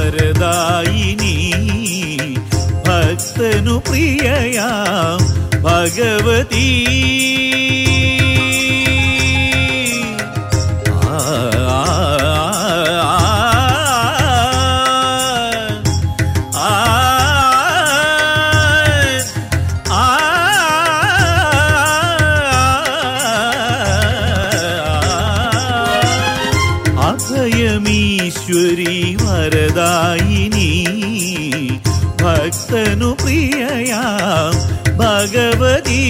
വരദായിനി ഭക്തനു പ്രിയയാം ഭഗവതി ആ, ആ, ആ, ആ, അഭയമീശ്വരി വരദായിനി ഭക്തനു പ്രിയയാം ഭഗവതി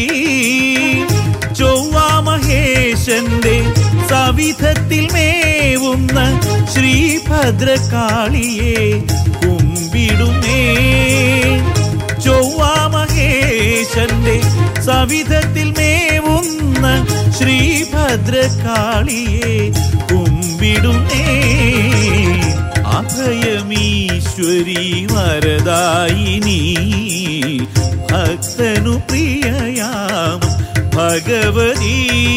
ചൊവ്വാമഹേശന്റെ സവിധത്തിൽ മേവുന്ന ശ്രീഭദ്രകാളിയെ കുമ്പിടുമേ ചൊവ്വാമഹേശന്റെ സവിധത്തിൽ മേവുന്ന ശ്രീഭദ്രകാളിയെ കുമ്പിടുമേ അഭയമീശ്വരി വരദായിനി ഭക്തനു പ്രിയയാം ഭഗവതി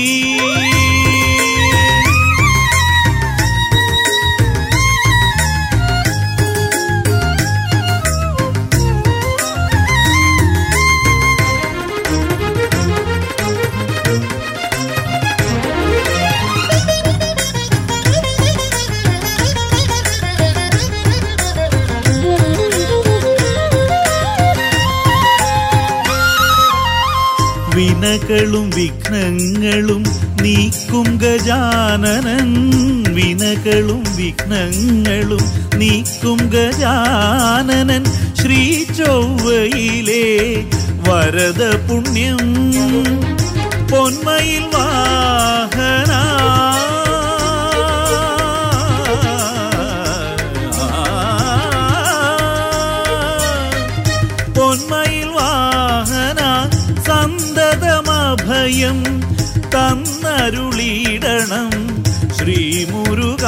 വിനകളും വിഘ്നങ്ങളും നീക്കും ഗജാനനൻ വിനകളും വിഘ്നങ്ങളും നീക്കും ഗജാനനൻ ശ്രീ ചൊവ്വയിലെ വരദ പുണ്യം പൊന്മയിൽ വാഹന പൊന്മയിൽ വാഹന സന്തതമഭയം തന്നരുളിയിടണം ശ്രീമുരുക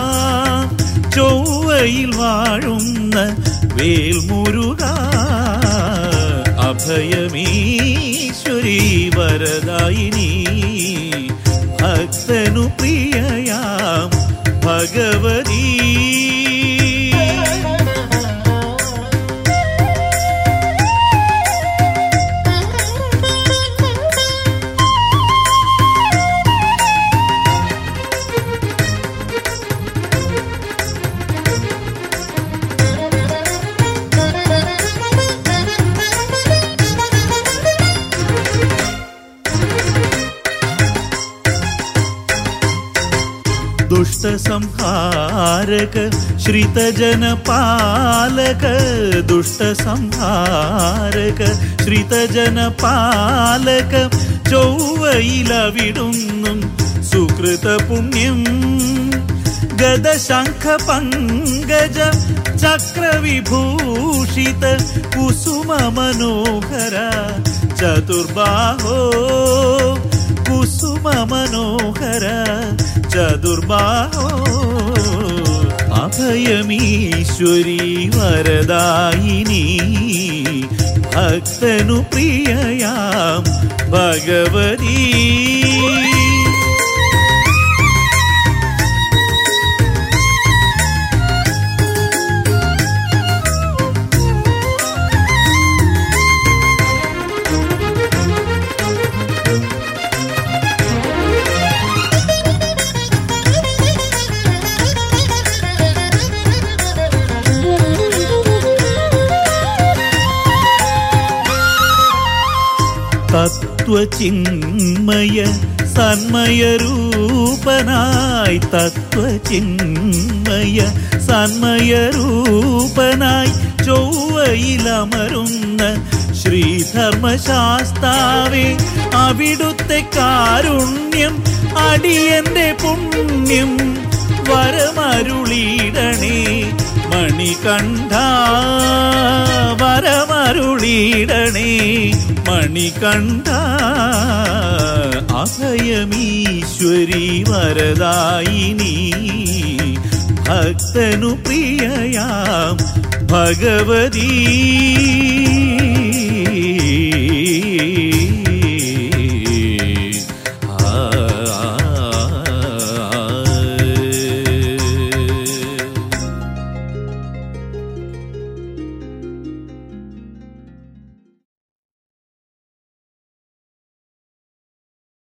ചൊവ്വയിൽ വാഴുന്ന വേൽമുരുക അഭയമീശ്വരി വരദായിനി ഭക്തനു പ്രിയയാം ഭഗവതി ദുഷ്ടസംഹാരക ശ്രിതജനപാലക ദുഷ്ടസംഹാരക ശ്രിതജനപാലക ചൊവ്വയിലവിടുന്നും സുകൃത പുണ്യം ഗദശംഖ പങ്കജ ചക്രവിഭൂഷിത കുസുമ മനോഹര ചതുർബാഹോ കുസുമ മനോഹര ചതുർബാഹോ അഭയമീശ്വരി വരദായിനി ഭക്തനു പ്രിയയാം ഭഗവതി തത്വചിന്മയ സന്മയരൂപനായി തത്വചിന്മയ സന്മയരൂപനായി ചൊവ്വയിലമരുന്ന ശ്രീധർമ്മശാസ്താവേ അവിടുത്തെ കാരുണ്യം അടിയന്റെ പുണ്യം വരമരുളിടണേ മണികണ്ഠ വരമരുളിടണേ മണികണ്ഠ അഭയമീശ്വരി വരദായിനി ഭക്തനു പ്രിയയാം ഭഗവതി